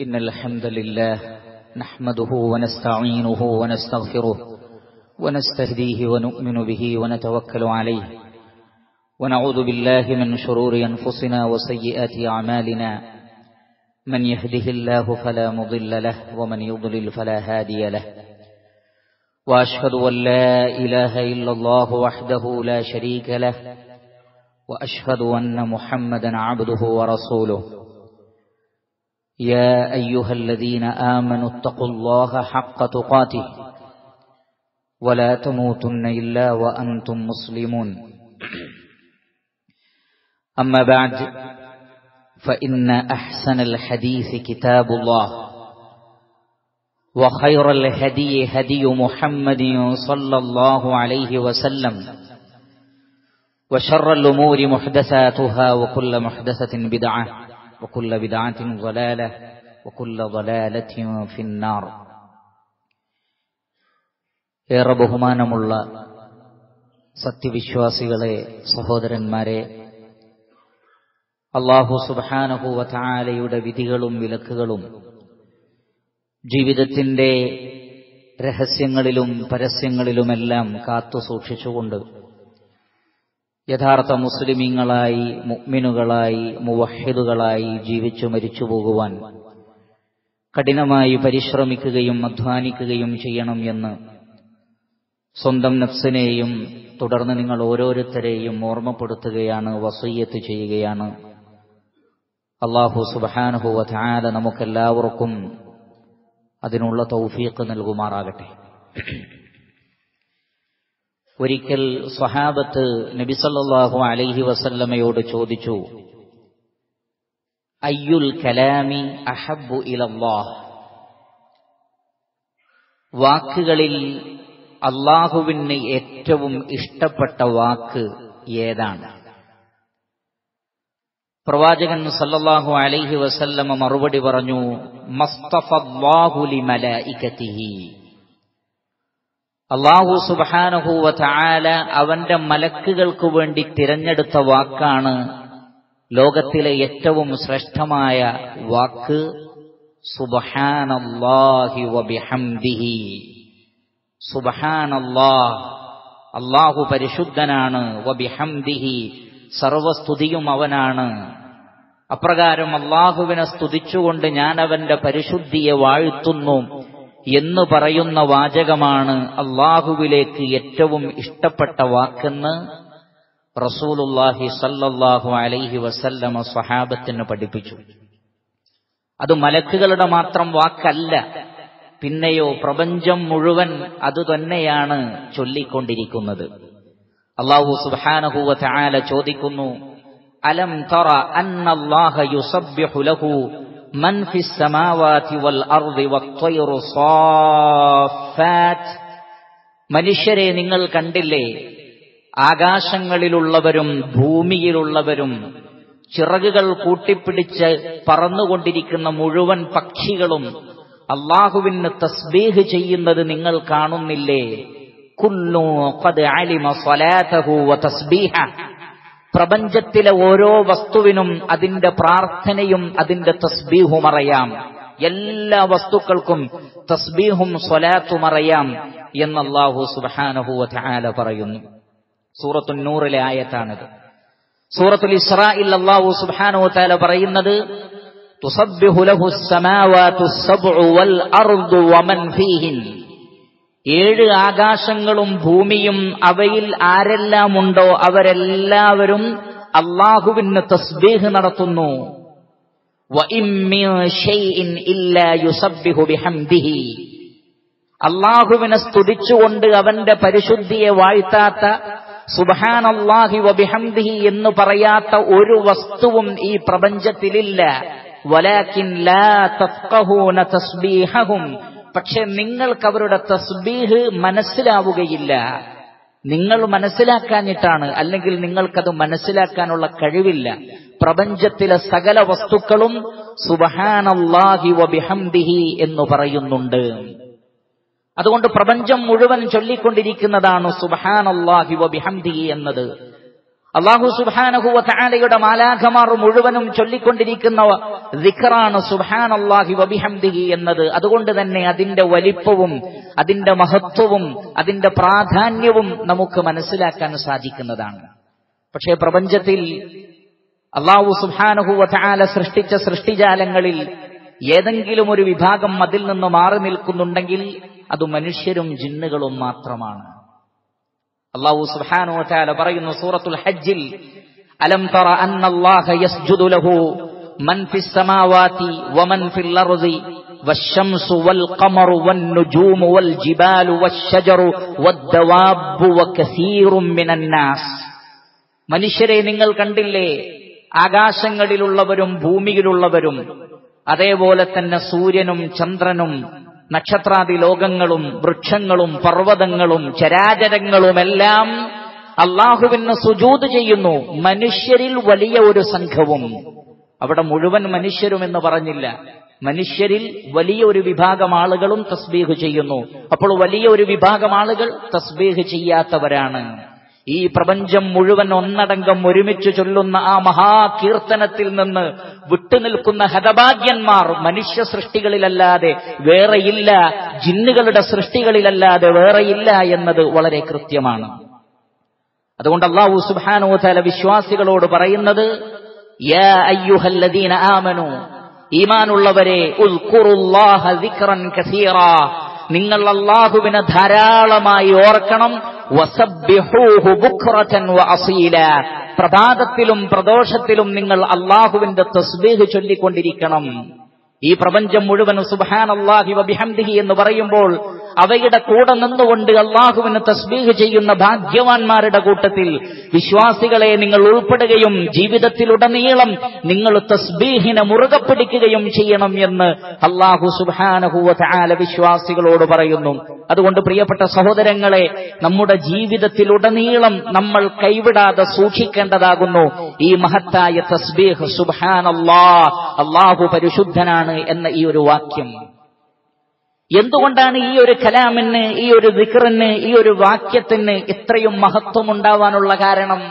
إن الحمد لله نحمده ونستعينه ونستغفره ونستهديه ونؤمن به ونتوكل عليه ونعوذ بالله من شرور أنفسنا وسيئات أعمالنا من يهده الله فلا مضل له ومن يضلل فلا هادي له وأشهد أن لا إله إلا الله وحده لا شريك له وأشهد أن محمدا عبده ورسوله يا أيها الذين آمنوا اتقوا الله حق تقاته ولا تموتن إلا وأنتم مسلمون أما بعد فإن أحسن الحديث كتاب الله وخير الهدي هدي محمد صلى الله عليه وسلم وشر الأمور محدثاتها وكل محدثة بدعة وكل بدعة ضلالة وكل ضلالة في النار ഏറെ ബഹുമാനമുള്ള സത്യവിശ്വാസികളെ സഹോദരന്മാരെ അള്ളാഹു സുബാനഹുവല വിധികളും വിലക്കുകളും ജീവിതത്തിന്റെ രഹസ്യങ്ങളിലും പരസ്യങ്ങളിലുമെല്ലാം കാത്തു സൂക്ഷിച്ചുകൊണ്ട് യഥാർത്ഥ മുസ്ലിമീങ്ങളായി മുഅ്മിനുകളായി മുവഹിദുകളായി ജീവിച്ചു മരിച്ചു പോകുവാൻ കഠിനമായി പരിശ്രമിക്കുകയും അധ്വാനിക്കുകയും ചെയ്യണം എന്ന് സ്വന്തം നഫ്സിനെയും തുടർന്ന് നിങ്ങൾ ഓരോരുത്തരെയും ഓർമ്മപ്പെടുത്തുകയാണ് വസയ്യത്ത് ചെയ്യുകയാണ് അള്ളാഹു സുബാനുഹുവ ധാര നമുക്കെല്ലാവർക്കും അതിനുള്ള തൗഫീഖ് നൽകുമാറാകട്ടെ ഒരിക്കൽ സ്വഹാബത്ത് നബിസല്ലാഹു അലൈഹി വസല്ലമയോട് ചോദിച്ചു അയ്യുൽ കലാമി അഹബു ഇലല്ലാഹ് വാക്കുകളിൽ അള്ളാഹുവിന് ഏറ്റവും ഇഷ്ടപ്പെട്ട വാക്ക് ഏതാണ് പ്രവാചകൻ സല്ലല്ലാഹു അലൈഹി വസല്ലമ മറുപടി പറഞ്ഞു മസ്തഫല്ലാഹുലി മലായികതിഹി അള്ളാഹു സുബാനഹുവ താല അവന്റെ മലക്കുകൾക്ക് വേണ്ടി തിരഞ്ഞെടുത്ത വാക്കാണ് ലോകത്തിലെ ഏറ്റവും ശ്രേഷ്ഠമായ വാക്ക് സുബഹാനല്ലാഹി വബിഹംദിഹി സുബഹാനല്ലാഹ് അള്ളാഹു പരിശുദ്ധനാണ് വബിഹംദിഹി സർവസ്തുതിയും അവനാണ് അപ്രകാരം അള്ളാഹുവിനെ സ്തുതിച്ചുകൊണ്ട് ഞാൻ അവന്റെ പരിശുദ്ധിയെ വാഴ്ത്തുന്നു എന്ന് പറയുന്ന വാചകമാണ് അള്ളാഹുവിലേക്ക് ഏറ്റവും ഇഷ്ടപ്പെട്ട വാക്കെന്ന് റസൂലുല്ലാഹി സല്ലല്ലാഹു അലൈഹി വസല്ലമ സ്വഹാബത്തിന് പഠിപ്പിച്ചു അത് മലക്കുകളുടെ മാത്രം വാക്കല്ല പിന്നെയോ പ്രപഞ്ചം മുഴുവൻ അതുതന്നെയാണ് ചൊല്ലിക്കൊണ്ടിരിക്കുന്നത് അള്ളാഹു സുബ്ഹാനഹു തആല ചോദിക്കുന്നു അലം തറ അന്നല്ലാഹ യുസബ്ബിഹു ലഹു من في السماوات والأرض والطير صافات മനുഷ്യരെ നിങ്ങൾ കണ്ടില്ലേ ആകാശങ്ങളിലുള്ളവരും ഭൂമിയിലുള്ളവരും ചിറകുകൾ കൂട്ടിപ്പിടിച്ച് പറന്നുകൊണ്ടിരിക്കുന്ന മുഴുവൻ പക്ഷികളും അള്ളാഹുവിന് തസ്ബീഹ് ചെയ്യുന്നത് നിങ്ങൾ കാണുന്നില്ലേ കുല്ലു ഖദ് അലിമ സ്വലാതഹു വ തസ്ബീഹ പ്രപഞ്ചത്തിലെ ഓരോ വസ്തുവിനും അതിന്റെ പ്രാർത്ഥനയും അതിന്റെ തസ്ബീഹും അറിയാം എല്ലാ വസ്തുക്കൾക്കും തസ്ബീഹും സ്വലാത്തും അറിയാം എന്ന് അള്ളാഹു സുബാനഹുവ ആല പറയുന്നു സൂറത്തു നൂറിലെ ആയത്താണിത് സൂറത്തുൽ ഇസ്രായിൽ അള്ളാഹു സുബാനഹു താല പറയുന്നത് ഏഴ് ആകാശങ്ങളും ഭൂമിയും അവയിൽ ആരെല്ലാം ഉണ്ടോ അവരെല്ലാവരും അള്ളാഹുവിന് തസ്ബീഹ് നടത്തുന്നു അള്ളാഹുവിനെ സ്തുതിച്ചുകൊണ്ട് അവന്റെ പരിശുദ്ധിയെ വാഴ്ത്താത്ത സുബാൻ അള്ളാഹി വബിഹംദിഹി എന്ന് പറയാത്ത ഒരു വസ്തുവും ഈ പ്രപഞ്ചത്തിലില്ല വലാക്കിൻ ലാ തഫ്ഖഹൂന തസ്ബീഹഹും പക്ഷെ നിങ്ങൾക്ക് അവരുടെ തസ്ബീഹ് മനസ്സിലാവുകയില്ല നിങ്ങൾ മനസ്സിലാക്കാഞ്ഞിട്ടാണ് അല്ലെങ്കിൽ നിങ്ങൾക്കത് മനസ്സിലാക്കാനുള്ള കഴിവില്ല പ്രപഞ്ചത്തിലെ സകല വസ്തുക്കളും സുബഹാനല്ലാഹി വബിഹംദിഹി എന്ന് പറയുന്നുണ്ട് അതുകൊണ്ട് പ്രപഞ്ചം മുഴുവൻ ചൊല്ലിക്കൊണ്ടിരിക്കുന്നതാണ് സുബഹാനല്ലാഹി വബിഹംദിഹി എന്നത് അള്ളാഹു സുബാനഹുവ താലയുടെ മാലാഖമാർ മുഴുവനും ചൊല്ലിക്കൊണ്ടിരിക്കുന്ന ദിഖറാണ് സുബാൻ അള്ളാഹി വബിഹംദിഹി എന്നത് അതുകൊണ്ട് തന്നെ അതിന്റെ വലിപ്പവും അതിന്റെ മഹത്വവും അതിന്റെ പ്രാധാന്യവും നമുക്ക് മനസ്സിലാക്കാൻ സാധിക്കുന്നതാണ് പക്ഷേ പ്രപഞ്ചത്തിൽ അള്ളാഹു സുബാനഹുവ താല സൃഷ്ടിച്ച സൃഷ്ടിജാലങ്ങളിൽ ഏതെങ്കിലും ഒരു വിഭാഗം അതിൽ നിന്ന് മാറി നിൽക്കുന്നുണ്ടെങ്കിൽ അത് മനുഷ്യരും ജിന്നുകളും മാത്രമാണ് അള്ളാഹു സുബ്ഹാനഹു വതആല പറയുന്നു സൂറത്തുൽ ഹജ്ജിൽ അലം തറ അന്ന അല്ലാഹ യസ്ജുദു ലഹു മൻ ഫിസ് സമാവാതി വമൻ ഫിൽ അർദി والشمس والقمر والنجوم والجبال والشجر والدواب وكثير من الناس മനുഷ്യരെ നിങ്ങൾ കണ്ടില്ലേ ആകാശങ്ങളിലുള്ളവരും ഭൂമിയിലുള്ളവരും അതേപോലെ തന്നെ സൂര്യനും ചന്ദ്രനും നക്ഷത്രാദി ലോകങ്ങളും വൃക്ഷങ്ങളും പർവ്വതങ്ങളും ചരാചരങ്ങളുമെല്ലാം അള്ളാഹുവിന് സുജൂത് ചെയ്യുന്നു മനുഷ്യരിൽ വലിയ ഒരു സംഘവും അവിടെ മുഴുവൻ മനുഷ്യരും എന്ന് പറഞ്ഞില്ല മനുഷ്യരിൽ വലിയ ഒരു വിഭാഗം ആളുകളും തസ്ബീഹ് ചെയ്യുന്നു അപ്പോൾ വലിയ ഒരു വിഭാഗം ആളുകൾ തസ്ബീഹ് ചെയ്യാത്തവരാണ് ഈ പ്രപഞ്ചം മുഴുവൻ ഒന്നടങ്കം ഒരുമിച്ച് ചൊല്ലുന്ന ആ മഹാകീർത്തനത്തിൽ നിന്ന് വിട്ടുനിൽക്കുന്ന ഹതഭാഗ്യന്മാർ മനുഷ്യ സൃഷ്ടികളിലല്ലാതെ വേറെയില്ല ജിന്നുകളുടെ സൃഷ്ടികളിലല്ലാതെ വേറെയില്ല എന്നത് വളരെ കൃത്യമാണ് അതുകൊണ്ട് അള്ളാഹു സുബാനോതല വിശ്വാസികളോട് പറയുന്നത് യാ അയ്യുഹല്ലദീന ആമനു ഈമാനുള്ളവരെ ഉൽക്കുറുല്ലാഹ ദിക്റൻ കസീറ നിങ്ങൾ അള്ളാഹുവിനെ ധാരാളമായി ഓർക്കണം വസബ്ബിഹൂഹു ബുക്റതൻ വഅസീല പ്രഭാതത്തിലും പ്രദോഷത്തിലും നിങ്ങൾ അള്ളാഹുവിന്റെ തസ്ബീഹ് ചൊല്ലിക്കൊണ്ടിരിക്കണം ഈ പ്രപഞ്ചം മുഴുവൻ സുബാൻ അള്ളാഹി വബിഹംദിഹി എന്ന് പറയുമ്പോൾ അവയുടെ കൂടെ നിന്നുകൊണ്ട് അള്ളാഹുവിന് തസ്ബീഹ് ചെയ്യുന്ന ഭാഗ്യവാന്മാരുടെ കൂട്ടത്തിൽ വിശ്വാസികളെ നിങ്ങൾ ഉൾപ്പെടുകയും ജീവിതത്തിലുടനീളം നിങ്ങൾ തസ്ബീഹിനെ മുറുകെ പിടിക്കുകയും ചെയ്യണം എന്ന് അള്ളാഹു സുബാനഹുവ ആല വിശ്വാസികളോട് പറയുന്നു അതുകൊണ്ട് പ്രിയപ്പെട്ട സഹോദരങ്ങളെ നമ്മുടെ ജീവിതത്തിലുടനീളം നമ്മൾ കൈവിടാതെ സൂക്ഷിക്കേണ്ടതാകുന്നു ഈ മഹത്തായ തസ്ബീഹ് സുബാൻ അള്ളാഹു പരിശുദ്ധനാണ് എന്ന ഈ ഒരു വാക്യം എന്തുകൊണ്ടാണ് ഈ ഒരു കലാമിന് ഈ ഒരു ദിക്റിന് ഈ ഒരു വാക്യത്തിന് ഇത്രയും മഹത്വം ഉണ്ടാവാനുള്ള കാരണം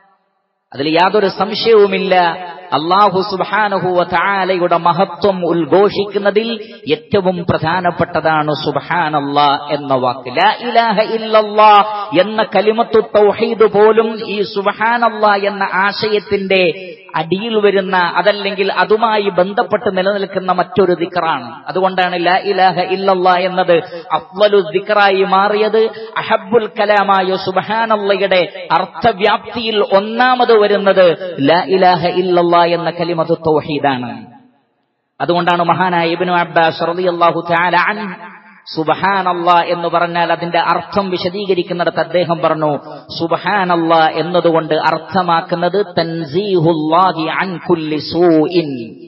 അതിൽ യാതൊരു സംശയവുമില്ല അള്ളാഹു സുബാനഹുവ താലയുടെ മഹത്വം ഉദ്ഘോഷിക്കുന്നതിൽ ഏറ്റവും പ്രധാനപ്പെട്ടതാണ് സുബാനല്ലാ എന്ന വാക്ക് ലാ ഇലാഹ ഇല്ലല്ലാ എന്ന കലിമത്തു തൗഹീദ് പോലും ഈ സുബാനല്ലാ എന്ന ആശയത്തിന്റെ അടിയിൽ വരുന്ന അതല്ലെങ്കിൽ അതുമായി ബന്ധപ്പെട്ട് നിലനിൽക്കുന്ന മറ്റൊരു ദിക്റാണ് അതുകൊണ്ടാണ് ലാ ഇലാഹ ഇല്ലല്ലാ എന്നത് അഫ്വലു ദിക്റായി മാറിയത് അഹബുൽ കലാമായ സുബഹാനല്ലയുടെ അർത്ഥവ്യാപ്തിയിൽ ഒന്നാമത് വരുന്നത് ലാ ഇലാഹ ഇല്ലല്ലാ എന്ന കലിമത്ത് തൗഹീദാണ് അതുകൊണ്ടാണ് മഹാനായ ഇബ്നു അബ്ബാസ് റളിയല്ലാഹു തആല അൻഹു സുബഹാനല്ല എന്ന് പറഞ്ഞാൽ അതിന്റെ അർത്ഥം വിശദീകരിക്കുന്നിടത്ത് അദ്ദേഹം പറഞ്ഞു സുബഹാനല്ല എന്നതുകൊണ്ട് അർത്ഥമാക്കുന്നത് തൻസീഹുല്ലാഹി അൻ കുല്ലി സൂഇൻ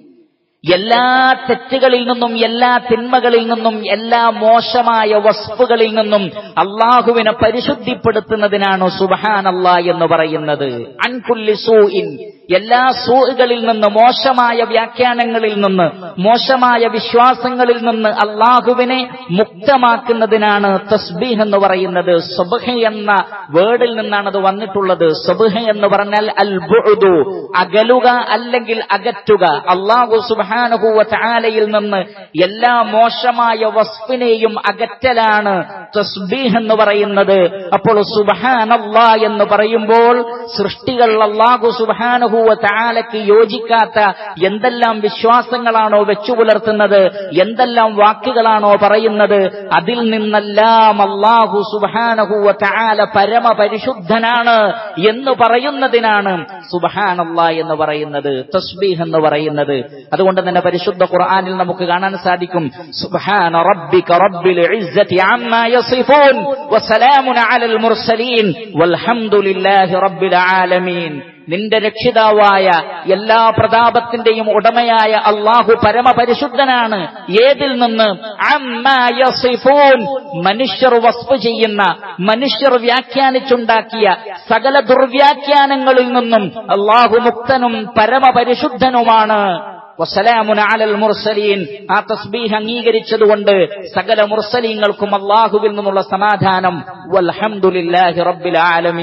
എല്ലാ തെറ്റുകളിൽ നിന്നും എല്ലാ തിന്മകളിൽ നിന്നും എല്ലാ മോശമായ വസ്തുക്കളിൽ നിന്നും അള്ളാഹുവിനെ പരിശുദ്ധിപ്പെടുത്തുന്നതിനാണ് സുബഹാനല്ല എന്ന് പറയുന്നത് അൻകുല്ലി സൂഇൻ എല്ലാ സൂകളിൽ നിന്ന് മോശമായ വ്യാഖ്യാനങ്ങളിൽ നിന്ന് മോശമായ വിശ്വാസങ്ങളിൽ നിന്ന് അള്ളാഹുവിനെ മുക്തമാക്കുന്നതിനാണ് തസ്ബീഹ് എന്ന് പറയുന്നത് സുബഹ എന്ന വേർഡിൽ നിന്നാണ് അത് വന്നിട്ടുള്ളത് സുബഹ എന്ന് പറഞ്ഞാൽ അൽ ബുഅദു അകലുക അല്ലെങ്കിൽ അകറ്റുക അള്ളാഹു സുബാനുഭൂവ ചാലയിൽ നിന്ന് എല്ലാ മോശമായ വസ്തുവിനെയും അകറ്റലാണ് തസ്ബീഹ് എന്ന് പറയുന്നത് അപ്പോൾ സുബഹാനല്ല എന്ന് പറയുമ്പോൾ സൃഷ്ടികൾ അള്ളാഹു സുബാനുഭൂവ ചാലയ്ക്ക് യോജിക്കാത്ത എന്തെല്ലാം വിശ്വാസങ്ങളാണോ വെച്ചു പുലർത്തുന്നത് എന്തെല്ലാം വാക്കുകളാണോ പറയുന്നത് അതിൽ നിന്നെല്ലാം അള്ളാഹു സുബാനഹുവ ചാല പരമപരിശുദ്ധനാണ് എന്ന് പറയുന്നതിനാണ് സുബഹാനല്ല എന്ന് പറയുന്നത് തസ്ബീഹ് എന്ന് പറയുന്നത് അതുകൊണ്ട് തന്നെ പരിശുദ്ധ ഖുർആനിൽ നമുക്ക് കാണാൻ സാധിക്കും സുബ്ഹാന റബ്ബിക റബ്ബിൽ ഇസ്സതി അമ്മാ യസിഫൂൻ വസലാമുൻ അലൽ മുർസലീൻ വൽഹംദുലില്ലാഹി റബ്ബിൽ ആലമീൻ നിന്റെ രക്ഷിതാവായ എല്ലാ പ്രതാപത്തിന്റെയും ഉടമയായ അള്ളാഹു പരമപരിശുദ്ധനാണ് ഏതിൽ നിന്ന് അമ്മാ യസിഫൂൻ മനുഷ്യർ വസ്തു ചെയ്യുന്ന മനുഷ്യർ വ്യാഖ്യാനിച്ചുണ്ടാക്കിയ സകല ദുർവ്യാഖ്യാനങ്ങളിൽ നിന്നും അള്ളാഹു മുക്തനും പരമപരിശുദ്ധനുമാണ് വസലാമുൻ അലൽ മുർസലീൻ ആ തസ്ബീഹ് അംഗീകരിച്ചതുകൊണ്ട് സകല മുർസലീങ്ങൾക്കും അള്ളാഹുവിൽ നിന്നുള്ള സമാധാനം വൽഹംദുലില്ലാഹി റബ്ബിൽ ആലമീൻ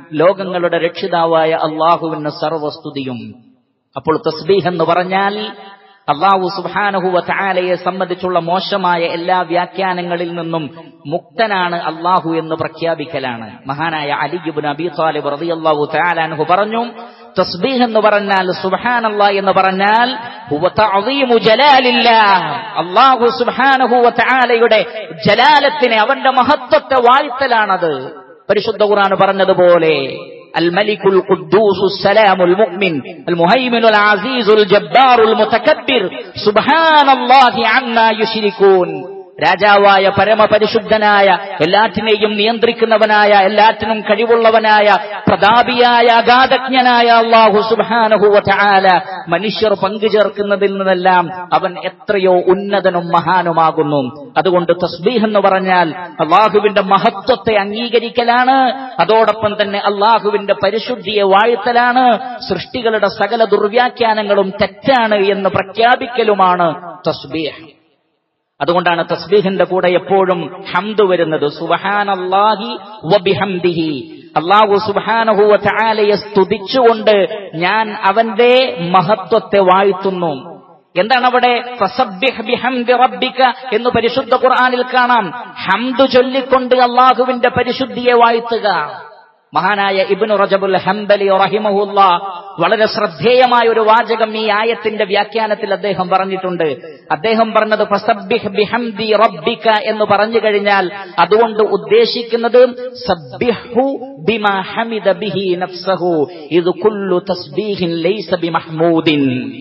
ലോകങ്ങളുടെ രക്ഷിതാവായ അള്ളാഹുവിന് സർവസ്തുതിയും അപ്പോൾ തസ്ബീഹ് എന്ന് പറഞ്ഞാൽ അള്ളാഹു സുബാനഹുവ താലയെ സംബന്ധിച്ചുള്ള മോശമായ എല്ലാ വ്യാഖ്യാനങ്ങളിൽ നിന്നും മുക്തനാണ് അള്ളാഹു എന്ന് പ്രഖ്യാപിക്കലാണ് മഹാനായ അലിബുൻ അബി താലിബ് റളിയല്ലാഹു തആലാൻഹു പറഞ്ഞു തസ്ബീഹ് എന്ന് പറഞ്ഞാൽ സുബ്ഹാനല്ല എന്ന് പറഞ്ഞാൽ ഹുവ തഅദീമു ജലാലില്ലാഹ് അല്ലാഹു സുബ്ഹാനഹു വ തആലയുടെ ജലാലത്തിനെ അവന്റെ മഹത്വത്തെ വാഴ്ത്തലാണത് പരിശുദ്ധ ഖുർആൻ പറഞ്ഞതുപോലെ الملك القدوس السلام المؤمن المهيمن العزيز الجبار المتكبر سبحان الله عما يشركون രാജാവായ പരമപരിശുദ്ധനായ എല്ലാറ്റിനെയും നിയന്ത്രിക്കുന്നവനായ എല്ലാറ്റിനും കഴിവുള്ളവനായ പ്രതാപിയായ അഗാധജ്ഞനായ അള്ളാഹു സുബാനഹുല മനുഷ്യർ പങ്കുചേർക്കുന്നതിൽ നിന്നെല്ലാം അവൻ എത്രയോ ഉന്നതനും മഹാനുമാകുന്നു അതുകൊണ്ട് തസ്ബീഹ് എന്ന് പറഞ്ഞാൽ അള്ളാഹുവിന്റെ മഹത്വത്തെ അംഗീകരിക്കലാണ് അതോടൊപ്പം തന്നെ അള്ളാഹുവിന്റെ പരിശുദ്ധിയെ വാഴ്ത്തലാണ് സൃഷ്ടികളുടെ സകല ദുർവ്യാഖ്യാനങ്ങളും തെറ്റാണ് എന്ന് പ്രഖ്യാപിക്കലുമാണ് തസ്ബീഹ് അതുകൊണ്ടാണ് തസ്ബീഹിന്റെ കൂടെ എപ്പോഴും ഹംദ് വരുന്നത് സുബഹാനല്ലാഹി വബിഹംദിഹി അള്ളാഹു സുബാനഹുവ ചാലയെ സ്തുതിച്ചുകൊണ്ട് ഞാൻ അവന്റെ മഹത്വത്തെ വാഴ്ത്തുന്നു എന്താണ് അവിടെ ഫസബ്ബിഹ് ബിഹംദി റബ്ബിക എന്ന് പരിശുദ്ധ ഖുർആനിൽ കാണാം ഹംദ് ചൊല്ലിക്കൊണ്ട് അള്ളാഹുവിന്റെ പരിശുദ്ധിയെ വാഴ്ത്തുക മഹാനായ ഇബ്നു റജബുൽ ഹംബലി റഹിമഹുല്ല വളരെ ശ്രദ്ധേയമായ ഒരു വാചകം ഈ ആയത്തിന്റെ വ്യാഖ്യാനത്തിൽ അദ്ദേഹം പറഞ്ഞിട്ടുണ്ട് അദ്ദേഹം പറഞ്ഞത് ഫസബ്ബിഹ് ബിഹംദി റബ്ബിക എന്ന് പറഞ്ഞു കഴിഞ്ഞാൽ അതുകൊണ്ട് ഉദ്ദേശിക്കുന്നത് സബ്ബിഹു ബിമാ ഹമിദ ബിഹി നഫ്സഹു ഇത് കുല്ലു തസ്ബീഹിൻ ലൈസ ബിമഹ്മൂദിൻ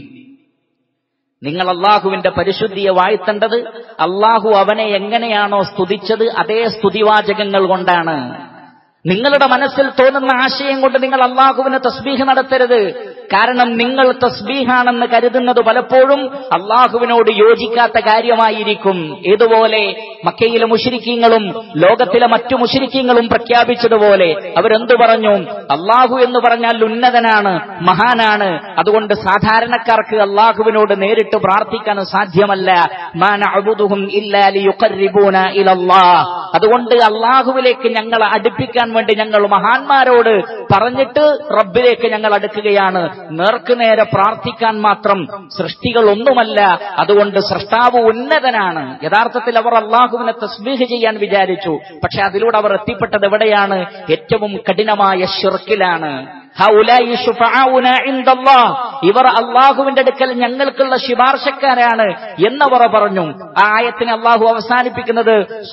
നിങ്ങൾ അള്ളാഹുവിന്റെ പരിശുദ്ധിയെ വാഴ്ത്തേണ്ടത് അള്ളാഹു അവനെ എങ്ങനെയാണോ സ്തുതിച്ചത് അതേ സ്തുതിവാചകങ്ങൾ കൊണ്ടാണ് നിങ്ങളുടെ മനസ്സിൽ തോന്നുന്ന ആശയം കൊണ്ട് നിങ്ങൾ അള്ളാഹുവിന് തസ്ബീഹ് നടത്തരുത് കാരണം നിങ്ങൾ തസ്ബീഹാണെന്ന് കരുതുന്നത് പലപ്പോഴും അള്ളാഹുവിനോട് യോജിക്കാത്ത കാര്യമായിരിക്കും ഏതുപോലെ മക്കയിലെ മുഷിരിക്കീങ്ങളും ലോകത്തിലെ മറ്റു മുഷിരിക്കീങ്ങളും പ്രഖ്യാപിച്ചതുപോലെ അവരെന്തു പറഞ്ഞു അള്ളാഹു എന്ന് പറഞ്ഞാൽ ഉന്നതനാണ് മഹാനാണ് അതുകൊണ്ട് സാധാരണക്കാർക്ക് അള്ളാഹുവിനോട് നേരിട്ട് പ്രാർത്ഥിക്കാൻ സാധ്യമല്ല അതുകൊണ്ട് അള്ളാഹുവിലേക്ക് ഞങ്ങളെ അടുപ്പിക്കാൻ വേണ്ടി ഞങ്ങൾ മഹാന്മാരോട് പറഞ്ഞിട്ട് റബ്ബിലേക്ക് ഞങ്ങൾ അടുക്കുകയാണ് നേർക്കുനേരെ പ്രാർത്ഥിക്കാൻ മാത്രം സൃഷ്ടികൾ ഒന്നുമല്ല അതുകൊണ്ട് സൃഷ്ടാവ് ഉന്നതനാണ് യഥാർത്ഥത്തിൽ അവർ അള്ളാഹുവിനെ തസ്ബീഹ് ചെയ്യാൻ വിചാരിച്ചു പക്ഷെ അതിലൂടെ അവർ എത്തിപ്പെട്ടത് എവിടെയാണ് ഏറ്റവും കഠിനമായ ഷിർക്കിലാണ് ഇവർ അള്ളാഹുവിന്റെ അടുക്കൽ ഞങ്ങൾക്കുള്ള ശുപാർശക്കാരാണ് എന്നവർ പറഞ്ഞു ആ ആയത്തിനെ അള്ളാഹു അവസാനിപ്പിക്കുന്നത്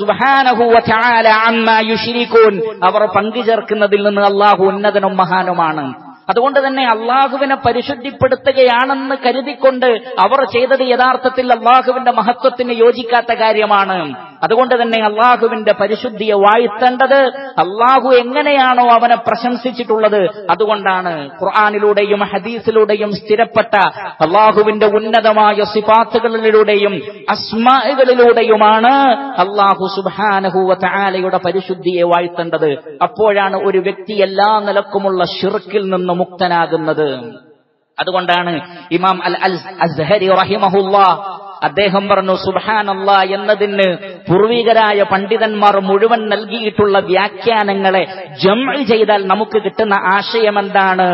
അവർ പങ്കുചേർക്കുന്നതിൽ നിന്ന് അള്ളാഹു ഉന്നതനും മഹാനുമാണ് അതുകൊണ്ട് തന്നെ അള്ളാഹുവിനെ പരിശുദ്ധിപ്പെടുത്തുകയാണെന്ന് കരുതിക്കൊണ്ട് അവർ ചെയ്തത് യഥാർത്ഥത്തിൽ അള്ളാഹുവിന്റെ മഹത്വത്തിന് യോജിക്കാത്ത കാര്യമാണ് അതുകൊണ്ട് തന്നെ അള്ളാഹുവിന്റെ പരിശുദ്ധിയെ വാഴ്ത്തേണ്ടത് അള്ളാഹു എങ്ങനെയാണോ അവനെ പ്രശംസിച്ചിട്ടുള്ളത് അതുകൊണ്ടാണ് ഖുർആാനിലൂടെയും ഹദീസിലൂടെയും സ്ഥിരപ്പെട്ട അള്ളാഹുവിന്റെ ഉന്നതമായ സിഫാത്തുകളിലൂടെയും അസ്മാകളിലൂടെയുമാണ് അള്ളാഹു സുബാനഹുവ താലയുടെ പരിശുദ്ധിയെ വാഴ്ത്തേണ്ടത് അപ്പോഴാണ് ഒരു വ്യക്തി എല്ലാ നിലക്കുമുള്ള ഷിർക്കിൽ നിന്ന് മുക്തനാകുന്നത് അതുകൊണ്ടാണ് ഇമാം അൽ അൽ അസ്ഹരി റഹിമഹുല്ല അദ്ദേഹം പറഞ്ഞു സുബാനല്ല എന്നതിന് പൂർവികരായ പണ്ഡിതന്മാർ മുഴുവൻ നൽകിയിട്ടുള്ള വ്യാഖ്യാനങ്ങളെ ജമ ചെയ്താൽ നമുക്ക് കിട്ടുന്ന ആശയം എന്താണ്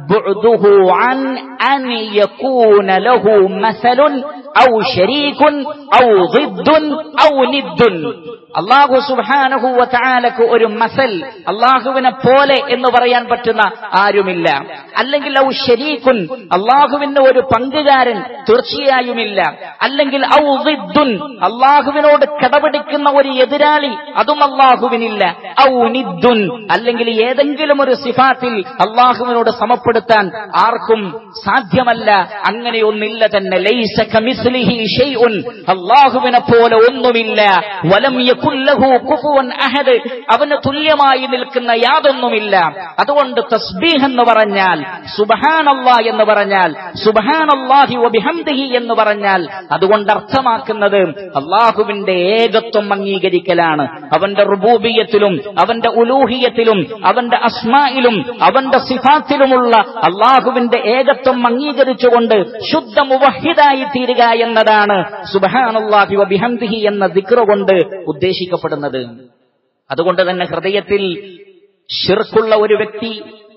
അള്ളാഹു സുബാനഹുവലക്ക് ഒരു മസൽ അള്ളാഹുവിനെ പോലെ എന്ന് പറയാൻ പറ്റുന്ന ആരുമില്ല അല്ലെങ്കിൽ ഔ ഷരീഖുൻ അള്ളാഹുവിന്റെ ഒരു പങ്കുകാരൻ തീർച്ചയായുമില്ല അല്ലെങ്കിൽ ഔ ദിദ്ദുൻ അള്ളാഹുവിനോട് കടപിടിക്കുന്ന ഒരു എതിരാളി അതും അള്ളാഹുവിനില്ല ഔ നിദ്ദുൻ അല്ലെങ്കിൽ ഏതെങ്കിലും ഒരു സിഫാത്തിൽ അള്ളാഹുവിനോട് സമപ്പെടുത്താൻ ആർക്കും സാധ്യമല്ല അങ്ങനെയൊന്നില്ല തന്നെ ലൈസ കമിസ്ലിഹി ഷൈഉൻ അള്ളാഹുവിനെ പോലെ ഒന്നുമില്ല വലം യകുല്ലഹു കുഫുവൻ അഹദ് അവന് തുല്യമായി നിൽക്കുന്ന യാതൊന്നുമില്ല അതുകൊണ്ട് തസ്ബീഹ് എന്ന് പറഞ്ഞാൽ സുബഹാനല്ലാ എന്ന് പറഞ്ഞാൽ സുബഹാനല്ലാഹി വബിഹംദിഹി എന്ന് പറഞ്ഞാൽ അതുകൊണ്ട് അർത്ഥമാക്കുന്നത് അള്ളാഹുവിന്റെ ഏകത്വം അംഗീകരിക്കലാണ് അവന്റെ റുബൂബിയത്തിലും അവന്റെ ഉലൂഹിയത്തിലും അവന്റെ അസ്മായിലും അവന്റെ സിഫാത്തിലുമുള്ള അള്ളാഹുവിന്റെ ഏകത്വം അംഗീകരിച്ചുകൊണ്ട് ശുദ്ധ മുവഹിദായി തീരുക എന്നതാണ് സുബഹാനല്ലാഹി വബിഹംദിഹി എന്ന ദിക്ര കൊണ്ട് ഉദ്ദേശിക്കപ്പെടുന്നത് അതുകൊണ്ട് തന്നെ ഹൃദയത്തിൽ ഷിർക്കുള്ള ഒരു വ്യക്തി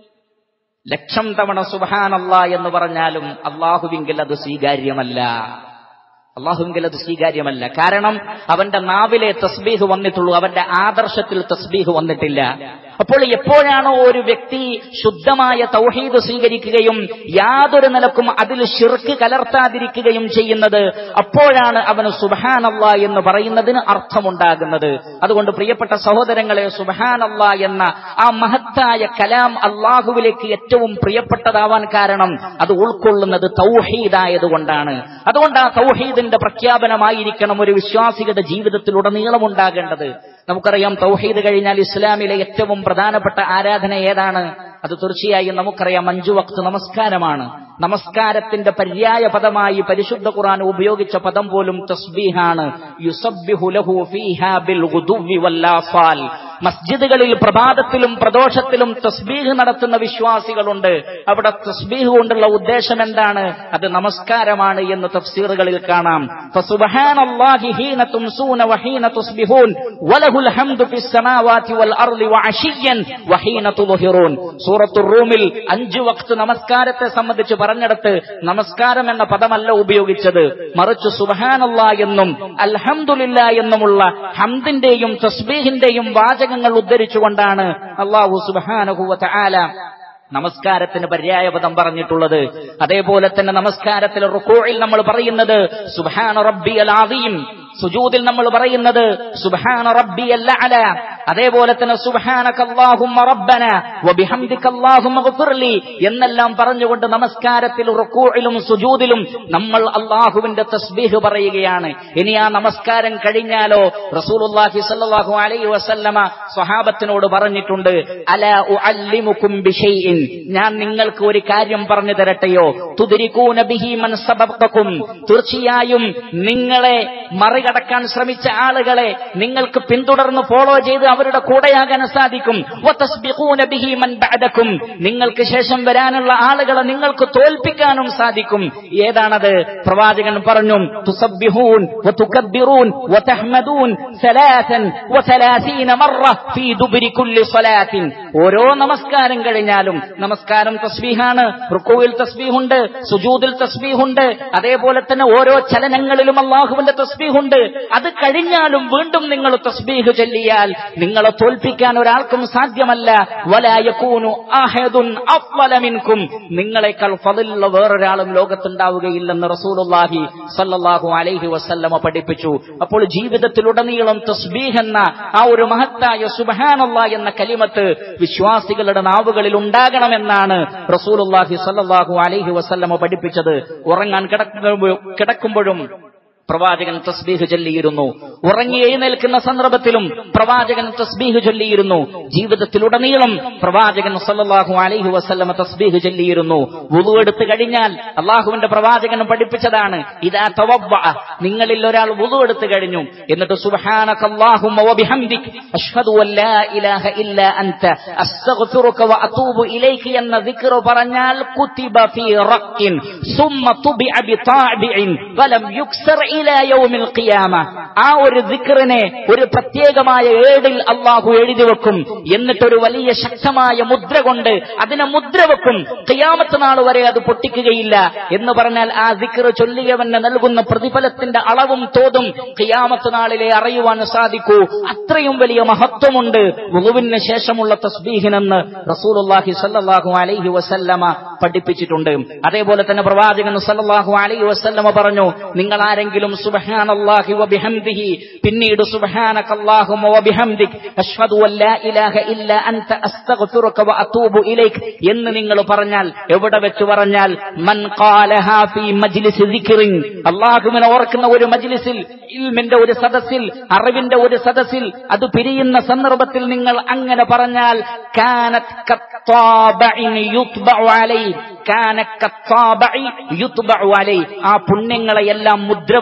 ലക്ഷം തവണ സുബഹാനല്ല എന്ന് പറഞ്ഞാലും അള്ളാഹുവിങ്കിൽ അത് സ്വീകാര്യമല്ല അള്ളാഹുവിങ്കിൽ അത് സ്വീകാര്യമല്ല കാരണം അവന്റെ നാവിലെ തസ്ബീഹ് വന്നിട്ടുള്ളൂ അവന്റെ ആദർശത്തിൽ തസ്ബീഹ് വന്നിട്ടില്ല അപ്പോൾ എപ്പോഴാണോ ഒരു വ്യക്തി ശുദ്ധമായ തൗഹീദ് സ്വീകരിക്കുകയും യാതൊരു നിലക്കും അതിൽ ഷിർക്ക് കലർത്താതിരിക്കുകയും ചെയ്യുന്നത് അപ്പോഴാണ് അവന് സുബഹാനല്ല എന്ന് പറയുന്നതിന് അർത്ഥമുണ്ടാകുന്നത് അതുകൊണ്ട് പ്രിയപ്പെട്ട സഹോദരങ്ങളെ സുബഹാനല്ല എന്ന ആ മഹത്തായ കലാം അള്ളാഹുവിലേക്ക് ഏറ്റവും പ്രിയപ്പെട്ടതാവാൻ കാരണം അത് ഉൾക്കൊള്ളുന്നത് തൗഹീദായതുകൊണ്ടാണ് അതുകൊണ്ട് ആ തൗഹീദിന്റെ പ്രഖ്യാപനമായിരിക്കണം ഒരു വിശ്വാസികളുടെ ജീവിതത്തിലുടനീളം ഉണ്ടാകേണ്ടത് നമുക്കറിയാം തൗഹീദ് കഴിഞ്ഞാൽ ഇസ്ലാമിലെ ഏറ്റവും പ്രധാനപ്പെട്ട ആരാധന ഏതാണ് അത് തീർച്ചയായും നമുക്കറിയാം അഞ്ചു വക്ത് നമസ്കാരമാണ് നമസ്കാരത്തിന്റെ പര്യായ പദമായി പരിശുദ്ധ ഖുർആൻ ഉപയോഗിച്ച പദം പോലും തസ്ബീഹാണ് യുസബ്ബിഹു ലഹു ഫീഹാ ബിൽ ഗുദുവ്വി വല്ലാസാൽ മസ്ജിദുകളിൽ പ്രഭാതത്തിലും പ്രദോഷത്തിലും തസ്ബീഹ് നടത്തുന്ന വിശ്വാസികളുണ്ട് അവിടെ തസ്ബീഹ് കൊണ്ടുള്ള ഉദ്ദേശം എന്താണ് അത് നമസ്കാരമാണ് എന്ന് തഫ്സീറുകളിൽ കാണാം ഫസുബ്ഹാനല്ലാഹി ഹീന തുംസൂന വഹീന തുസ്ബിഹൂൻ വലഹുൽ ഹംദു ഫിസ് സമാവാതി വൽ അർളി വഅശിയ്യൻ വഹീന തുദ്ഹിറൂൻ സൂറത്തുർ റൂമിൽ അഞ്ചു വക്ത് നമസ്കാരത്തെ സംബന്ധിച്ച് പറഞ്ഞെടുത്ത് നമസ്കാരം എന്ന പദമല്ല ഉപയോഗിച്ചത് മറിച്ച് സുബ്ഹാനല്ലാ എന്നും അൽഹംദുലില്ലാ എന്നുമുള്ള ഹംദിന്റെയും തസ്ബീഹിന്റെയും വാചകങ്ങൾ ഉദ്ധരിച്ചുകൊണ്ടാണ് അള്ളാഹു സുബ്ഹാനഹു വ തആല നമസ്കാരത്തിന് പര്യായപദം പറഞ്ഞിട്ടുള്ളത് അതേപോലെ തന്നെ നമസ്കാരത്തിൽ റുക്കോയിൽ നമ്മൾ പറയുന്നത് സുബാന റബ്ബിയൽ ആദീം സുജൂദിൽ നമ്മൾ പറയുന്നത് സുബാന റബ്ബിയൽ അല അതേപോലെ തന്നെ സുബാനകല്ലാഹുമ്മ റബ്ബന വബിഹംദികല്ലാഹുമ്മ ഗഫിർലി എന്നെല്ലാം പറഞ്ഞുകൊണ്ട് നമസ്കാരത്തിൽ റുക്കൂഇലും സുജൂദിലും നമ്മൾ അള്ളാഹുവിന്റെ തസ്ബീഹ് പറയുകയാണ് ഇനി ആ നമസ്കാരം കഴിഞ്ഞാലോ റസൂലുള്ളാഹി സ്വല്ലല്ലാഹു അലൈഹി വസല്ലമ സ്വഹാബത്തിനോട് പറഞ്ഞിട്ടുണ്ട് അല ഉഅല്ലിമുകും ബിശൈഇൻ ഞാൻ നിങ്ങൾക്ക് ഒരു കാര്യം പറഞ്ഞു തരട്ടെയോ തുദരികൂന ബിഹി മൻ സബഖക്കും തീർച്ചയായും നിങ്ങളെ മറികടക്കാൻ ശ്രമിച്ച ആളുകളെ നിങ്ങൾക്ക് പിന്തുടർന്ന് ഫോളോ ചെയ്ത് അവരുടെ കൂടെയാകാൻ സാധിക്കും വതസ്ബിഖൂന ബിഹി മൻ ബഅദക്കും നിങ്ങൾക്ക് ശേഷം വരാനുള്ള ആളുകളെ നിങ്ങൾക്ക് തോൽപ്പിക്കാനും സാധിക്കും ഏതാണത് പ്രവാചകൻ പറഞ്ഞു തുസബ്ബിഹൂൻ വതുകബ്ബിറൂൻ വതഹ്മദൂൻ സലാസൻ വസലാസീന മറ ഫീ ദുബരി കുല്ലി സ്വലാത്തിൻ ഓരോ നമസ്കാരം കഴിഞ്ഞാലും നമസ്കാരം തസ്ബീഹാണ് റുക്കുവിൽ തസ്ബീഹുണ്ട് സുജൂദിൽ തസ്ബീഹുണ്ട് അതേപോലെ തന്നെ ഓരോ ചലനങ്ങളിലും അള്ളാഹുവിന്റെ തസ്ബീഹുണ്ട് അത് കഴിഞ്ഞാലും വീണ്ടും നിങ്ങൾ തസ്ബീഹ് ചൊല്ലിയാൽ നിങ്ങളെ തോൽപ്പിക്കാൻ ഒരാൾക്കും സാധ്യമല്ല വലായക്കൂനു ആഹദുൻ അഫ്വല മിൻകും നിങ്ങളെക്കാൾ ഫضലുള്ള വേറൊരാളും ലോകത്തുണ്ടാവുകയില്ലെന്ന് റസൂലുള്ളാഹി സല്ലല്ലാഹു അലൈഹി വസല്ലമ പഠിപ്പിച്ചു അപ്പോൾ ജീവിതത്തിലുടനീളം തസ്ബീഹ് എന്ന ആ ഒരു മഹത്തായ സുബ്ഹാനല്ലാ എന്ന കലിമത്ത് വിശ്വാസികളുടെ നാവുകളിൽ ഉണ്ടാകണമെന്നാണ് റസൂലുള്ളാഹി സല്ലല്ലാഹു അലൈഹി വസല്ലമ പഠിപ്പിച്ചത് ഉറങ്ങാൻ കിടക്കുമ്പോൾ കിടക്കുമ്പോഴും പ്രവാചകൻ തസ്ബീഹ് ചൊല്ലിയിരുന്നു ഉറങ്ങി എഴുന്നേൽക്കുന്ന സന്ദർഭത്തിലും പ്രവാചകൻ തസ്ബീഹ് ചൊല്ലിയിരുന്നു ജീവിതത്തിലുടനീളം പ്രവാചകൻ സല്ലല്ലാഹു അലൈഹി വസല്ലമ തസ്ബീഹ് ചൊല്ലിയിരുന്നു വുളു എടുത്തു കഴിഞ്ഞാൽ അള്ളാഹുവിന്റെ പ്രവാചകൻ പഠിപ്പിച്ചതാണ് ഇതാ തവവ്വ നിങ്ങളിൽ ഒരാൾ വുളു എടുത്തു കഴിഞ്ഞു എന്നിട്ട് സുബ്ഹാനകല്ലാഹുമ്മ വബിഹംദിക് അഷ്ഹദു അല്ലാ ഇലാഹ ഇല്ലാ അൻത അസ്തഗ്ഫിറുക വഅതൂബു ഇലൈക എന്ന ദിക്ർ പറഞ്ഞാൽ കുതിബ ഫീ റഖ്ഇൻ സുമ്മ തുബിഅ ബിതാബിഇൻ വലം യുക്സർ ഇലാ യൗമിൽ ഖിയാമ ആ ഒരു ദിക്റിനെ ഒരു പ്രത്യേകമായ ഏടിൽ അള്ളാഹു എഴുതി വെക്കും എന്നിട്ടൊരു വലിയ ശക്തമായ മുദ്ര കൊണ്ട് അതിനെ മുദ്ര വെക്കും ഖിയാമത്ത് നാൾ വരെ അത് പൊട്ടിക്കുകയില്ല എന്ന് പറഞ്ഞാൽ ആ ദിക്ർ ചൊല്ലിയവന് നൽകുന്ന പ്രതിഫലത്തിന്റെ അളവും തോതും ഖിയാമത്ത് നാളിലെ അറിയുവാൻ സാധിക്കൂ അത്രയും വലിയ മഹത്വമുണ്ട് വുളുവിന് ശേഷമുള്ള തസ്ബീഹിനെന്ന് റസൂലുള്ളാഹി സല്ലല്ലാഹു അലൈഹി വസല്ലമ പഠിപ്പിച്ചിട്ടുണ്ട് അതേപോലെ തന്നെ പ്രവാചകൻ സല്ലല്ലാഹു അലൈഹി വസല്ലമ പറഞ്ഞു നിങ്ങൾ ആരെങ്കിലും സുബ്ഹാനല്ലാഹി വബിഹംദിഹി പിന്നീട് സുബ്ഹാനകല്ലാഹുമ്മ വബിഹംദിക് അഷ്ഹദു അല്ലാ ഇലാഹ ഇല്ല അൻത അസ്തഗ്ഫിറുക വഅതൂബു ഇലൈക് എന്ന് നിങ്ങൾ പറഞ്ഞാൽ എവിടെ വെച്ച് പറഞ്ഞാൽ മൻ ഖാലഹാ ഫീ മജ്ലിസ് ദിക്റിൻ അല്ലാഹുവിനെ ഓർക്കുന്ന ഒരു മജ്ലിസിൽ ഇൽമിന്റെ ഒരു സദസ്സിൽ അറിവിന്റെ ഒരു സദസ്സിൽ അത് പിരിയുന്ന സന്ദർഭത്തിൽ നിങ്ങൾ അങ്ങനെ പറഞ്ഞാൽ കാനത് കത്താബഇൻ യുത്ബഉ അലൈഹി കാന കത്താബഇ യുത്ബഉ അലൈഹി ആ പുണ്യങ്ങളെയെല്ലാം മുദ്ര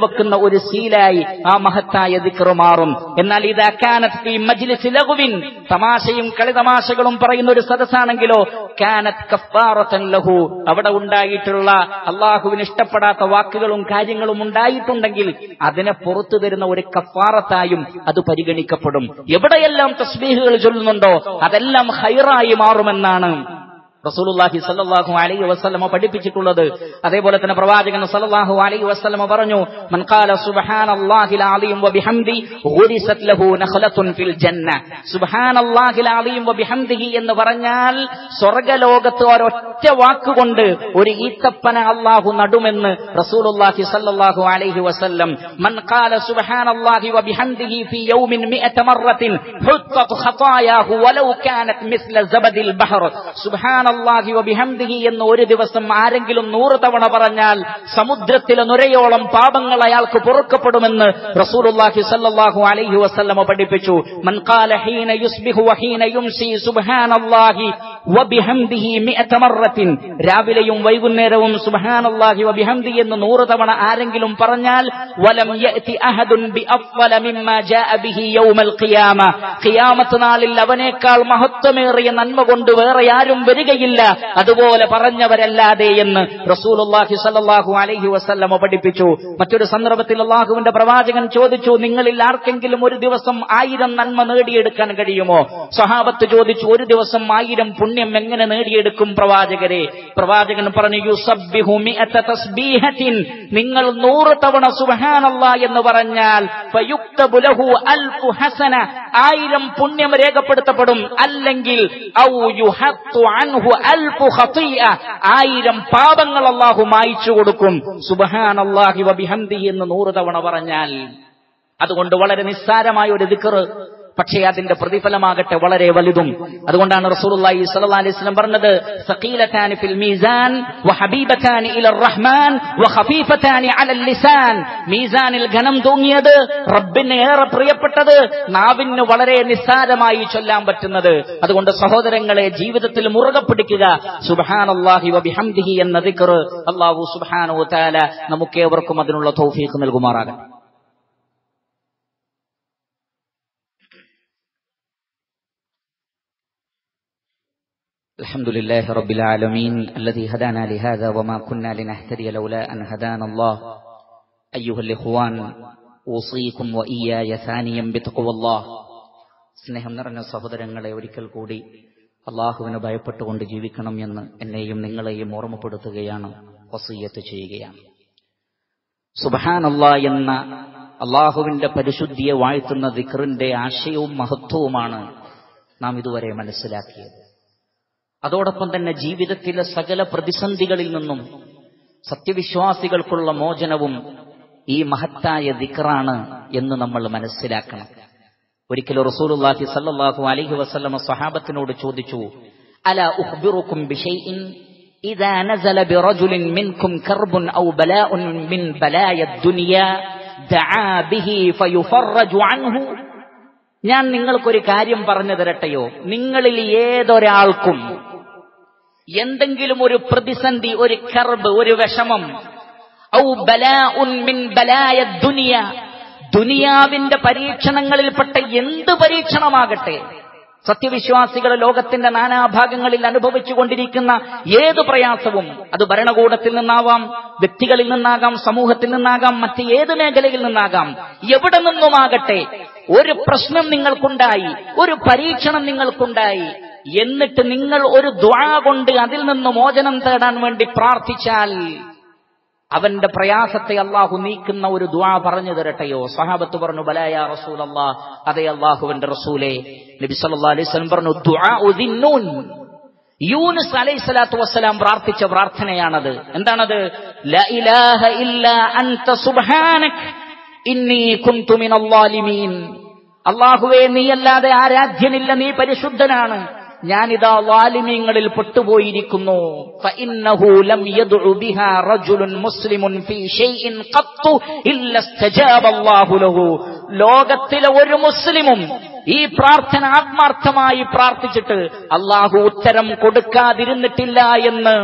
വെക്കുന്ന ഒരു സീലായി ആ മഹത്തായ ദിക്റ് മാറും എന്നാൽ ഇത് കാനത്ത് ഫീ മജ്ലിസ് ലഘുവിൻ തമാശയും കളിതമാശകളും പറയുന്ന ഒരു സദസ്സാണെങ്കിലോ കാനത്ത് കഫാറത്തൻ ലഹു അവിടെ ഉണ്ടായിട്ടുള്ള അള്ളാഹുവിന് ഇഷ്ടപ്പെടാത്ത വാക്കുകളും കാര്യങ്ങളും ഉണ്ടായിട്ടുണ്ടെങ്കിൽ അതിനെ പുറത്തു തരുന്ന ഒരു കഫാറത്തായും അത് പരിഗണിക്കപ്പെടും എവിടെയെല്ലാം തസ്ബീഹുകൾ ചൊല്ലുന്നുണ്ടോ അതെല്ലാം ഹൈറായി മാറുമെന്നാണ് റസൂലുള്ളാഹി സല്ലല്ലാഹു അലൈഹി വസല്ലമ പഠിപ്പിച്ചിട്ടുള്ളത് അതേപോലെ തന്നെ പ്രവാചകൻ സല്ലല്ലാഹു അലൈഹി വസല്ലമ പറഞ്ഞു മൻ ഖാല സുബ്ഹാനല്ലാഹിൽ അലീം വബിഹംദി ഗുരിസത് ലഹു നഖലത്തുൻ ഫിൽ ജന്ന സുബ്ഹാനല്ലാഹിൽ അലീം വബിഹംദിഹി എന്ന് പറഞ്ഞാൽ സ്വർഗ്ഗലോകത്ത് ഒരൊറ്റ വാക്കുകൊണ്ട് ഒരു ഈത്തപ്പന അല്ലാഹു നടുമെന്ന് റസൂലുള്ളാഹി സല്ലല്ലാഹു അലൈഹി വസല്ലം മൻ ഖാല സുബ്ഹാനല്ലാഹി വബിഹംദിഹി ഫി യൗമിൻ മിഅത മറത്തിൻ ഹുത്തത് ഖതായാഹു വലൗ കാനത് മിസ്ല സബദിൽ ബഹർ സുബ്ഹാന സുബ്ഹാനല്ലാഹി വബിഹംദിഹി എന്ന് ഒരു ദിവസം ആരെങ്കിലും നൂറ് തവണ പറഞ്ഞാൽ സമുദ്രത്തിലെ നുരയോളം പാപങ്ങൾ അയാൾക്ക് പൊറുക്കപ്പെടുമെന്ന് റസൂലുള്ളാഹി സല്ലല്ലാഹു അലൈഹി വസല്ലമ പഠിപ്പിച്ചു മൻ ഖാല ഹീന യുസ്ബിഹു വഹീന യുംസി സുബ്ഹാനല്ലാഹി വബിഹംദിഹി മിഅത മറത്തിൻ രാവിലെയും വൈകുന്നേരവും സുബ്ഹാനല്ലാഹി വബിഹംദി എന്ന് നൂറ് തവണ ആരെങ്കിലും പറഞ്ഞാൽ വലം യഅതി അഹദുൻ ബിഅഫ്ളല മിമ്മാ ജാഅ ബിഹി യൗമൽ ഖിയാമ ഖിയാമത്ത് നാളിൽ അവനേക്കാൾ മഹത്വമേറിയ നന്മ കൊണ്ട് വേറെ ആരും വരികയില്ല അതുപോലെ പറഞ്ഞവരല്ലാതെ എന്ന് റസൂലുള്ളാഹി സല്ലല്ലാഹു അലൈഹി വസല്ലമ പഠിപ്പിച്ചു മറ്റൊരു സന്ദർഭത്തിൽ അള്ളാഹുവിന്റെ പ്രവാചകൻ ചോദിച്ചു നിങ്ങളിൽ ആർക്കെങ്കിലും ഒരു ദിവസം ആയിരം നന്മ നേടിയെടുക്കാൻ കഴിയുമോ സഹാബത്ത് ചോദിച്ചു ഒരു ദിവസം ആയിരം പുണ്യം എങ്ങനെ നേടിയെടുക്കും പ്രവാചകരെ പ്രവാചകൻ പറഞ്ഞു യുസബ്ബിഹു മിഅത തസ്ബീഹത്തിൻ നിങ്ങൾ നൂറ് തവണ സുബ്ഹാനല്ലാ എന്ന് പറഞ്ഞാൽ ഫയുക്തബു ലഹു അൽഫു ഹസന ആയിരം പുണ്യം രേഖപ്പെടുത്തപ്പെടും അല്ലെങ്കിൽ ഔ യുഹത്തു അൻഹു അൽഫു ഖതിയ ആയിരം പാപങ്ങൾ അല്ലാഹു മായ്ച്ചു കൊടുക്കും സുബ്ഹാനല്ലാഹി വബിഹംദി എന്ന് നൂറ് തവണ പറഞ്ഞാൽ അതുകൊണ്ട് വളരെ നിസ്സാരമായ ഒരു ദിക്റ് പക്ഷേ അതിന്റെ പ്രതിഫലമാകട്ടെ വളരെ വലുതും അതുകൊണ്ടാണ് റസൂലുള്ളാഹി സ്വല്ലല്ലാഹി അലൈഹി വസല്ലം പറഞ്ഞത് സഖീലതാനി ഫിൽ മീസാൻ വഹബീബതാനി ഇലർ റഹ്മാൻ വഖഫീഫതാനി അലൽ ലിസാൻ മീസാനിൽ ഘനം തൂങ്ങിയത് റബ്ബിന് ഏറെ പ്രിയപ്പെട്ടത് നാവിന് വളരെ നിസ്സാരമായി ചൊല്ലാൻ പറ്റുന്നത് അതുകൊണ്ട് സഹോദരങ്ങളെ ജീവിതത്തിൽ മുറുകെ പിടിക്കുക സുബ്ഹാനല്ലാഹി വബിഹംദിഹി എന്ന ദിക്ർ അല്ലാഹു സുബ്ഹാനഹു വതആല നമുക്കേവർക്കും അതിനുള്ള തൗഫീഖ് നൽകുമാറാകട്ടെ الحمد لله رب العالمين الذي هدانا لهذا وما كنا لنهتدي لولا أن هدانا الله أيها الإخوان أوصيكم وإياي ثانيا بتقوى الله സ്നേഹം നിറഞ്ഞ സഹോദരങ്ങളെ ഒരിക്കൽ കൂടി അള്ളാഹുവിന് ഭയപ്പെട്ടുകൊണ്ട് ജീവിക്കണം എന്ന് എന്നെയും നിങ്ങളെയും ഓർമ്മപ്പെടുത്തുകയാണ് വസീയത്ത് ചെയ്യുകയാണ് സുബഹാനല്ല എന്ന അള്ളാഹുവിന്റെ പരിശുദ്ധിയെ വാഴ്ത്തുന്ന ദിക്റിന്റെ ആശയവും മഹത്വവുമാണ് നാം ഇതുവരെ മനസ്സിലാക്കിയത് അതോടൊപ്പം തന്നെ ജീവിതത്തിലെ സകല പ്രതിസന്ധികളിൽ നിന്നും സത്യവിശ്വാസികൾക്കുള്ള മോചനവും ഈ മഹത്തായ ദിക്റാണ് എന്ന് നമ്മൾ മനസ്സിലാക്കണം ഒരിക്കലും റസൂലുള്ളാഹി സല്ലല്ലാഹു അലൈഹി വസല്ലമ സ്വഹാബത്തിനോട് ചോദിച്ചു അല ഉഖ്ബിറുക്കും ബിശൈഇൻ ഇദാ നസല ബിറജുലിൻ മിൻകും കർബുൻ ഔ ബലാഉൻ മിൻ ബലായ ദുനിയ ദആ ബിഹി ഫയുഫറജു അൻഹു ഞാൻ നിങ്ങൾക്കൊരു കാര്യം പറഞ്ഞു തരട്ടെയോ നിങ്ങളിൽ ഏതൊരാൾക്കും എന്തെങ്കിലും ഒരു പ്രതിസന്ധി ഒരു കർബ് ഒരു വിഷമം ഔ ബലാഉൻ മിൻ ബലായ ദുനിയ ദുനിയാവിന്റെ പരീക്ഷണങ്ങളിൽപ്പെട്ട എന്ത് പരീക്ഷണമാകട്ടെ സത്യവിശ്വാസികൾ ലോകത്തിന്റെ നാനാഭാഗങ്ങളിൽ അനുഭവിച്ചു കൊണ്ടിരിക്കുന്ന ഏത് പ്രയാസവും അത് ഭരണകൂടത്തിൽ നിന്നാവാം വ്യക്തികളിൽ നിന്നാകാം സമൂഹത്തിൽ നിന്നാകാം മറ്റ് ഏത് മേഖലയിൽ നിന്നാകാം എവിടെ നിന്നുമാകട്ടെ ഒരു പ്രശ്നം നിങ്ങൾക്കുണ്ടായി ഒരു പരീക്ഷണം നിങ്ങൾക്കുണ്ടായി എന്നിട്ട് നിങ്ങൾ ഒരു ദ്വാ കൊണ്ട് അതിൽ നിന്ന് മോചനം തേടാൻ വേണ്ടി പ്രാർത്ഥിച്ചാൽ അവന്റെ പ്രയാസത്തെ അള്ളാഹു നീക്കുന്ന ഒരു ദ്വാ പറഞ്ഞു തരട്ടെയോ സഹാബത്ത് പറഞ്ഞു ബലായ റസൂൽ അള്ളാ അതേ അള്ളാഹുവിന്റെ റസൂലെ നബി സല്ലാ അലൈഹി സ്വലം പറഞ്ഞു ദുആ ഉദിന്നൂൻ യൂനുസ് അലൈഹി സ്വലാത്തു വസ്സലാം പ്രാർത്ഥിച്ച പ്രാർത്ഥനയാണത് എന്താണത് ല ഇലാഹ ഇല്ലാ അൻത സുബ്ഹാനക് ഇന്നി കുന്തു മിനൽ ളാലിമീൻ അള്ളാഹുവേ നീയല്ലാതെ ആരാധ്യനില്ല നീ പരിശുദ്ധനാണ് ഞാനിതാ വാലിമീങ്ങളിൽ പെട്ടുപോയിരിക്കുന്നു فإنه لم يدع بها رجل مسلم في شيء قط إلا استجاب الله له ലോകത്തിലെ ഒരു മുസ്ലിമും ഈ പ്രാർത്ഥന ആത്മാർത്ഥമായി പ്രാർത്ഥിച്ചിട്ട് അള്ളാഹു ഉത്തരം കൊടുക്കാതിരുന്നിട്ടില്ല എന്ന്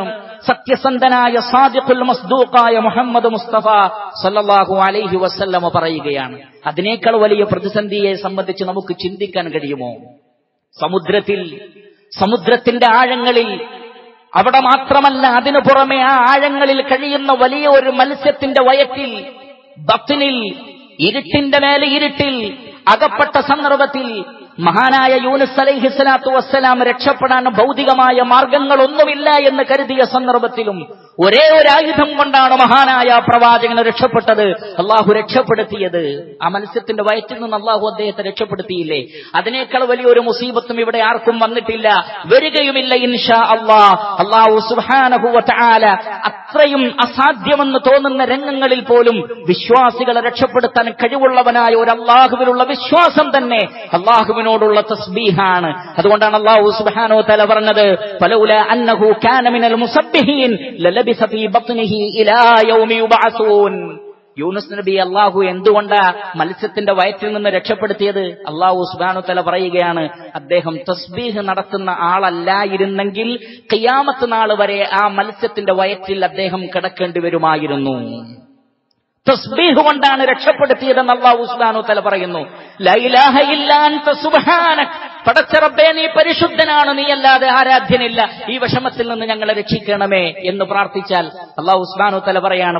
സത്യസന്ധനായ സാദിഖുൽ മസ്ദൂഖായ മുഹമ്മദ് മുസ്തഫ സല്ലല്ലാഹു അലൈഹി വസല്ലമ പറയുകയാണ് അതിനേക്കാൾ വലിയ പ്രതിസന്ധിയെ സംബന്ധിച്ച് നമുക്ക് ചിന്തിക്കാൻ കഴിയുമോ സമുദ്രത്തിൽ സമുദ്രത്തിന്റെ ആഴങ്ങളിൽ അവിടെ മാത്രമല്ല അതിനു പുറമെ ആ ആഴങ്ങളിൽ കഴിയുന്ന വലിയ ഒരു മത്സ്യത്തിന്റെ വയറ്റിൽ ബത്തിനിൽ ഇരുട്ടിന്റെ മേലെ ഇരുട്ടിൽ അകപ്പെട്ട സന്ദർഭത്തിൽ മഹാനായ യൂനുസ് അലൈഹി സ്വലാത്തു വസ്സലാം രക്ഷപ്പെടാൻ ഭൗതികമായ മാർഗങ്ങളൊന്നുമില്ല എന്ന് കരുതിയ സന്ദർഭത്തിലും ഒരേ ഒരു ആയുധം കൊണ്ടാണ് മഹാനായ പ്രവാചകനെ രക്ഷപ്പെട്ടത് അള്ളാഹു രക്ഷപ്പെടുത്തിയത് ആ മത്സ്യത്തിന്റെ വയറ്റിൽ നിന്ന് അള്ളാഹു അദ്ദേഹത്തെ രക്ഷപ്പെടുത്തിയില്ലേ അതിനേക്കാൾ വലിയൊരു മുസീബത്തും ഇവിടെ ആർക്കും വന്നിട്ടില്ല വരികയുമില്ല ഇൻഷാ അള്ളാ അള്ളാഹു സുഹാനഹുവല അത്രയും അസാധ്യമെന്ന് തോന്നുന്ന രംഗങ്ങളിൽ പോലും വിശ്വാസികളെ രക്ഷപ്പെടുത്താൻ കഴിവുള്ളവനായ ഒരു അള്ളാഹുവിനുള്ള വിശ്വാസം തന്നെ അള്ളാഹുവിനോടുള്ള തസ്ബീഹാണ് അതുകൊണ്ടാണ് അള്ളാഹു സുബാനോ തല പറഞ്ഞത് പലൗല അന്നഹു കാന മിനൽ മുസബ്ബിഹീൻ ലലബിസ ഫീ ബത്നിഹി ഇലാ യൗമി യുബഅസൂൻ യൂനുസ് നബി അള്ളാഹു എന്തുകൊണ്ടാ മത്സ്യത്തിന്റെ വയറ്റിൽ നിന്ന് രക്ഷപ്പെടുത്തിയത് അള്ളാഹു സുബാനു തല പറയുകയാണ് അദ്ദേഹം തസ്ബീഹ് നടത്തുന്ന ആളല്ലായിരുന്നെങ്കിൽ ഖിയാമത്ത് നാൾ വരെ ആ മത്സ്യത്തിന്റെ വയറ്റിൽ അദ്ദേഹം കിടക്കേണ്ടി വരുമായിരുന്നു തസ്ബീഹ് കൊണ്ടാണ് രക്ഷപ്പെടുത്തിയതെന്ന് അള്ളാഹു സുബാനു തല പറയുന്നു ലൈലാഹ ഇല്ലാൻ പടച്ചറബേ നീ പരിശുദ്ധനാണ് നീ അല്ലാതെ ആരാധ്യനില്ല ഈ വിഷമത്തിൽ നിന്ന് ഞങ്ങളെ രക്ഷിക്കണമേ എന്ന് പ്രാർത്ഥിച്ചാൽ അള്ളാഹു ഉസ്മാനു തല പറയാണ്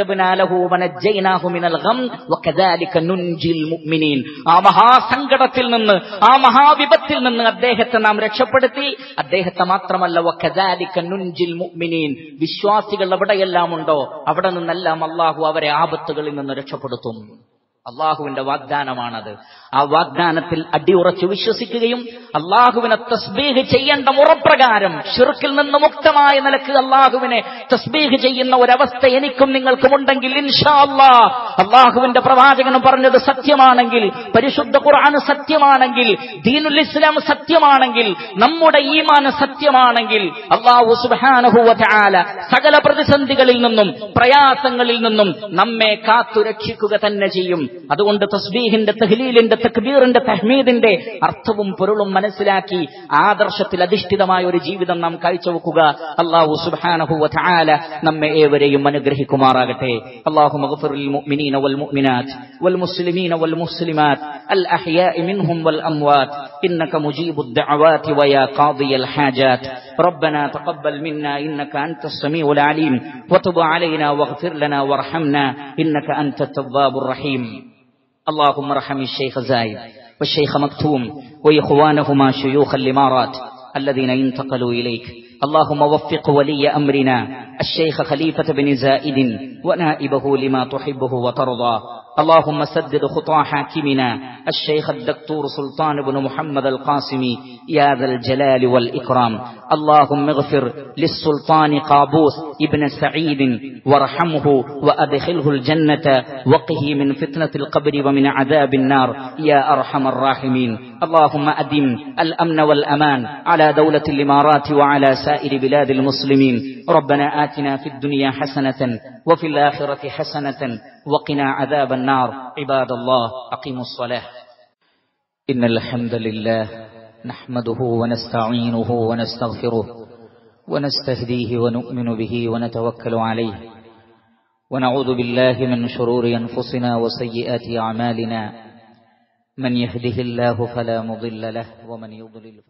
ആ മഹാസങ്കടത്തിൽ നിന്ന് ആ മഹാവിപത്തിൽ നിന്ന് അദ്ദേഹത്തെ നാം രക്ഷപ്പെടുത്തി അദ്ദേഹത്തെ മാത്രമല്ല നുൻജിൽ മുഅ്മിനീൻ വിശ്വാസികൾ എവിടെയെല്ലാം ഉണ്ടോ അവിടെ നിന്നെല്ലാം അള്ളാഹു അവരെ ആപത്തുകളിൽ നിന്ന് രക്ഷപ്പെടുത്തും അള്ളാഹുവിന്റെ വാഗ്ദാനമാണത് ആ വാഗ്ദാനത്തിൽ അടിയുറച്ചു വിശ്വസിക്കുകയും അള്ളാഹുവിനെ തസ്ബീഹ് ചെയ്യേണ്ട മുറപ്രകാരം ഷിർക്കിൽ നിന്ന് മുക്തമായ നിലക്ക് അള്ളാഹുവിനെ തസ്ബീഹ് ചെയ്യുന്ന ഒരവസ്ഥ എനിക്കും നിങ്ങൾക്കും ഉണ്ടെങ്കിൽ ഇൻഷാ അള്ളാ അള്ളാഹുവിന്റെ പ്രവാചകനും പറഞ്ഞത് സത്യമാണെങ്കിൽ പരിശുദ്ധ ഖുർആൻ സത്യമാണെങ്കിൽ ദീനുൽ ഇസ്ലാം സത്യമാണെങ്കിൽ നമ്മുടെ ഈമാന് സത്യമാണെങ്കിൽ അള്ളാഹു സുബാനഹുല സകല പ്രതിസന്ധികളിൽ നിന്നും പ്രയാസങ്ങളിൽ നിന്നും നമ്മെ കാത്തുരക്ഷിക്കുക തന്നെ ചെയ്യും അതുകൊണ്ട് തസ്ബീഹിന്റെ തഹ്ലീലിന്റെ തക്ബീറിന്റെ തഹ്മീദിന്റെ അർത്ഥവും പൊരുളും മനസ്സിലാക്കി ആദർശത്തിൽ അധിഷ്ഠിതമായ ഒരു ജീവിതം നാം കാഴ്ചവെക്കുക അള്ളാഹു സുബ്ഹാനഹു വതആല നമ്മെ ഏവരെയും അനുഗ്രഹിക്കുമാറാകട്ടെ അള്ളാഹു മഗ്ഫിറുൽ മുഅ്മിനീന വൽ മുഅ്മിനാത്ത് വൽ മുസ്ലിമീന വൽ മുസ്ലിമാത്ത് അൽ അഹ്യാഇ മിൻഹും വൽ അംവാത്ത് إنك مجيب الدعوات ويا قاضي الحاجات ربنا تقبل منا إنك أنت السميع العليم وتب علينا واغفر لنا وارحمنا إنك أنت التواب الرحيم اللهم ارحم الشيخ زايد والشيخ مكتوم وإخوانهما شيوخ الإمارات الذين انتقلوا إليك اللهم وفق ولي أمرنا الشيخ خليفة بن زائد ونائبه لما تحبه وترضى اللهم سدد خطى حاكمنا الشيخ الدكتور سلطان بن محمد القاسمي يا ذا الجلال والإكرام اللهم اغفر للسلطان قابوس ابن سعيد وارحمه وأدخله الجنة وقه من فتنة القبر ومن عذاب النار يا أرحم الراحمين اللهم أدم الأمن والأمان على دولة الإمارات وعلى سائر بلاد المسلمين ربنا آتنا في الدنيا حسنة وفي الآخرة حسنة وقنا عذاب النار عباد الله أقيموا الصلاة إن الحمد لله نحمده ونستعينه ونستغفره ونستهديه ونؤمن به ونتوكل عليه ونعوذ بالله من شرور أنفسنا وسيئات أعمالنا من يهده الله فلا مضل له ومن يضلل